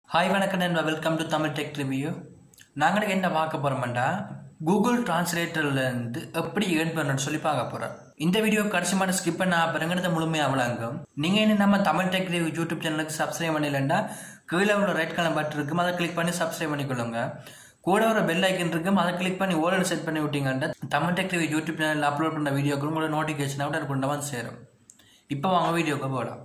hi வணக்கம் நண்பா welcome to Tamil tech review நாங்கள் என்ன பார்க்க போகிறோம்டா கூகுள் டிரான்ஸ்லேட்டர்லேருந்து எப்படி ஏர்ன் பண்ணணும்னு சொல்லி பார்க்க போகிறோம் இந்த வீடியோ கடைசி மட்டும் ஸ்கிப் பண்ண பிறங்கிறது முழுமையாக விளங்கும் நீங்கள் என்ன நம்ம தமிழ் டெக் ரிவ்யூ யூடியூப் சேனலுக்கு சப்ஸ்கிரைப் பண்ணலன்னா கீழே உள்ள ரெட் கலர் பட்டன் இருக்கும் அதை கிளிக் பண்ணி சப்ஸ்கிரைப் பண்ணிக்கொள்ளுங்க கூட ஒரு பெல் ஐக்கன் இருக்கும் அதை கிளிக் பண்ணி ஓலர் செட் பண்ணி விட்டீங்கன்னா தமிழ் டெக் ரிவ்யூ யூடியூப் சேனலில் அப்லோட் பண்ண வீடியோக்கு உங்களோட நோட்டிஃபிகேஷன் உடனே கொண்டு வந்து சேரும் இப்போ வாங்க வீடியோக்கு போகலாம்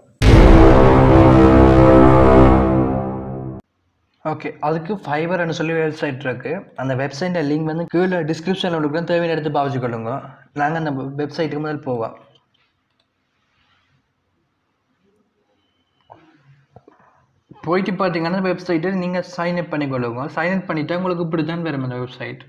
ஓகே அதுக்கு ஃபைபர்னு சொல்லி வெப்சைட் இருக்குது அந்த வெப்சைட்டில் லிங்க் வந்து கீழே டிஸ்கிரிப்ஷனில் கொடுக்குறோம் தேவையான எடுத்து பாவிச்சுக்கொள்ளுங்க நாங்கள் அந்த வெப்சைட்டுக்கு முதல் போவோம் போயிட்டு பார்த்தீங்கன்னா அந்த வெப்சைட்டை நீங்கள் சைன் அப் பண்ணிக்கொள்ளுங்க சைன் அப் பண்ணிட்டா உங்களுக்கு இப்படி தான் வரும் அந்த வெப்சைட்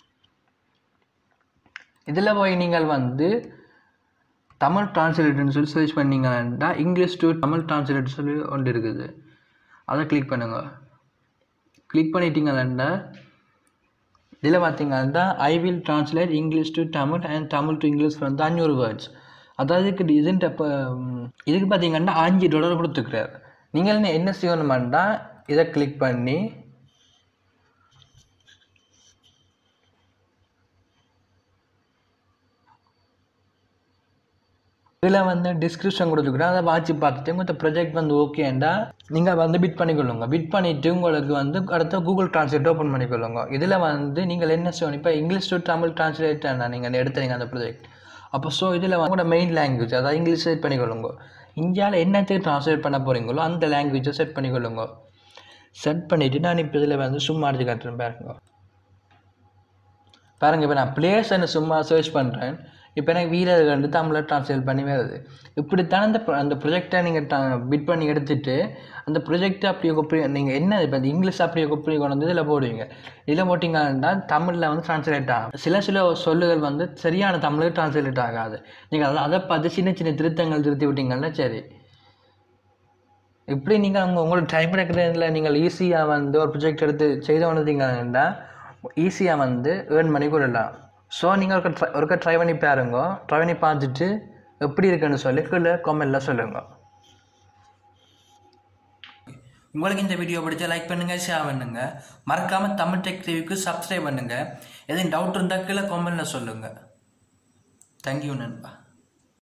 இதில் போய் நீங்கள் வந்து தமிழ் டிரான்ஸ்லேட்டர்னு சொல்லி சர்ச் பண்ணீங்கன்னா இங்கிலீஷ் டு தமிழ் டிரான்ஸ்லேட்டர் சொல்லி ஒன்று இருக்குது அதை கிளிக் பண்ணுங்கள் கிளிக் பண்ணிட்டீங்கன்னா இதில் பார்த்தீங்கன்னா I will translate English to Tamil and Tamil to English வந்து அஞ்சூறு வேர்ட்ஸ் அதாவது இதுக்கு இதுன்ட்டு இப்போ இதுக்கு பார்த்தீங்கன்னா அஞ்சு டாலர் கொடுத்துக்கிறார் நீங்கள் என்ன என்ன செய்யணுமாண்டா இதை கிளிக் பண்ணி இதில் வந்து டிஸ்கிரிப்ஷன் கொடுத்துக்கிறேன் அதை வாட்சி பார்த்துட்டு உங்கள் ப்ரொஜெக்ட் வந்து ஓகேண்டா நீங்கள் வந்து பிட் பண்ணிக்கொள்ளுங்க பிட் பண்ணிவிட்டு உங்களுக்கு வந்து அடுத்த கூகுள் டிரான்ஸ்லேட் ஓப்பன் பண்ணிக்கொள்ளுங்க இதில் வந்து நீங்கள் என்ன செய்யணும் இப்போ இங்கிலீஷ் டு தமிழ் டிரான்ஸ்லேட் நீங்கள் எடுத்துறீங்க அந்த ப்ரொஜெக்ட் அப்போ ஸோ இதில் உங்களோட மெயின் லாங்குவேஜ் அதாவது இங்கிலீஷ் செட் பண்ணிக்கொள்ளுங்க இந்தியாவில் என்னத்துக்கு ட்ரான்ஸ்லேட் பண்ண போகிறீங்களோ அந்த லாங்குவேஜை செட் பண்ணிக்கொள்ளுங்க செட் பண்ணிவிட்டு நான் இப்போ இதில் வந்து சும்மா அடிச்சு காட்டுறேன் பாருங்க பாருங்கள் இப்போ நான் பிளேஸ்ன்னு சும்மா சர்ச் பண்ணுறேன் இப்போ எனக்கு வீரர்கள் வந்து தமிழில் ட்ரான்ஸ்லேட் பண்ணி வருது இப்படித்தான் அந்த அந்த ப்ரொஜெக்டை நீங்கள் பிட் பண்ணி எடுத்துட்டு அந்த ப்ரொஜெக்டை அப்படியே கொப்பி நீங்கள் என்ன இப்போ இங்கிலீஷ் அப்படியே கொப்பி கொண்டு வந்து இதில் போடுவீங்க இதில் போட்டிங்கன்னா தமிழில் வந்து ட்ரான்ஸ்லேட் ஆகும் சில சில சொல்லுகள் வந்து சரியான தமிழுக்கு ட்ரான்ஸ்லேட் ஆகாது நீங்கள் அதை அதை பார்த்து சின்ன சின்ன திருத்தங்கள் திருத்தி விட்டீங்கன்னா சரி இப்படி நீங்கள் உங்கள் உங்களோட டைம் எடுக்கிறதுல நீங்கள் ஈஸியாக வந்து ஒரு ப்ரொஜெக்ட் எடுத்து செய்து வந்தீங்கன்னா ஈஸியாக வந்து ஏர்ன் பண்ணி கொள்ளலாம் ஸோ நீங்கள் ஒரு ட்ரை ஒருக்கா ட்ரை பண்ணி பாருங்க ட்ரை பண்ணி பார்த்துட்டு எப்படி இருக்குன்னு சொல்லி கீழே கமெண்டில் சொல்லுங்கள் உங்களுக்கு இந்த வீடியோ பிடிச்சா லைக் பண்ணுங்கள் ஷேர் பண்ணுங்கள் மறக்காமல் தமிழ் டெக் ரிவ்யூக்கு சப்ஸ்கிரைப் பண்ணுங்கள் எதுவும் டவுட் இருந்தால் கீழே கமெண்டில் சொல்லுங்கள் தேங்க்யூ நண்பா